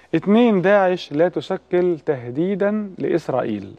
اتنين داعش لا تشكل تهديدا لإسرائيل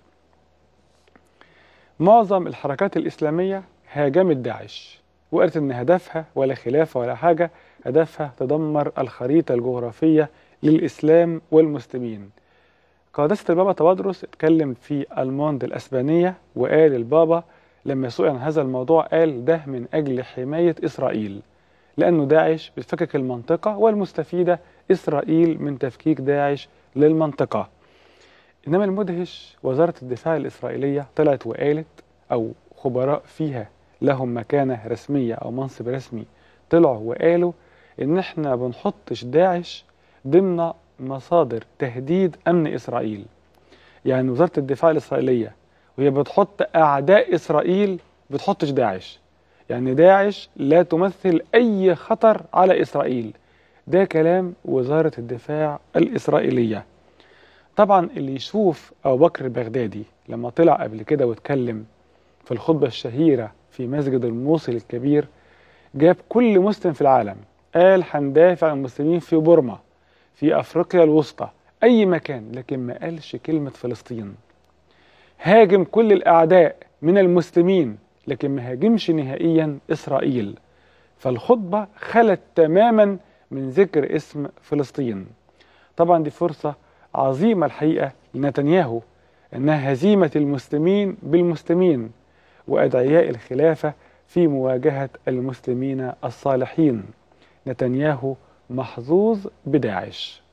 معظم الحركات الإسلامية هاجمت داعش وقالت إن هدفها ولا خلافة ولا حاجة هدفها تدمر الخريطة الجغرافية للإسلام والمسلمين قداسة البابا تبادرس اتكلم في الموند الأسبانية وقال البابا لما سئل عن هذا الموضوع قال ده من أجل حماية إسرائيل لأنه داعش بتفكك المنطقة والمستفيدة إسرائيل من تفكيك داعش للمنطقة إنما المدهش وزارة الدفاع الإسرائيلية طلعت وقالت أو خبراء فيها لهم مكانة رسمية أو منصب رسمي طلعوا وقالوا إن إحنا بنحطش داعش ضمن مصادر تهديد أمن إسرائيل يعني وزارة الدفاع الإسرائيلية وهي بتحط أعداء إسرائيل بتحطش داعش يعني داعش لا تمثل أي خطر على إسرائيل ده كلام وزارة الدفاع الإسرائيلية طبعا اللي يشوف أبو بكر البغدادي لما طلع قبل كده واتكلم في الخطبة الشهيرة في مسجد الموصل الكبير جاب كل مسلم في العالم قال هندافع عن المسلمين في بورما في أفريقيا الوسطى أي مكان لكن ما قالش كلمة فلسطين هاجم كل الأعداء من المسلمين لكن ما هاجمش نهائيا إسرائيل فالخطبة خلت تماما من ذكر اسم فلسطين طبعا دي فرصة عظيمة الحقيقة لنتنياهو أنها هزيمة المسلمين بالمسلمين وأدعياء الخلافة في مواجهة المسلمين الصالحين نتنياهو محظوظ بداعش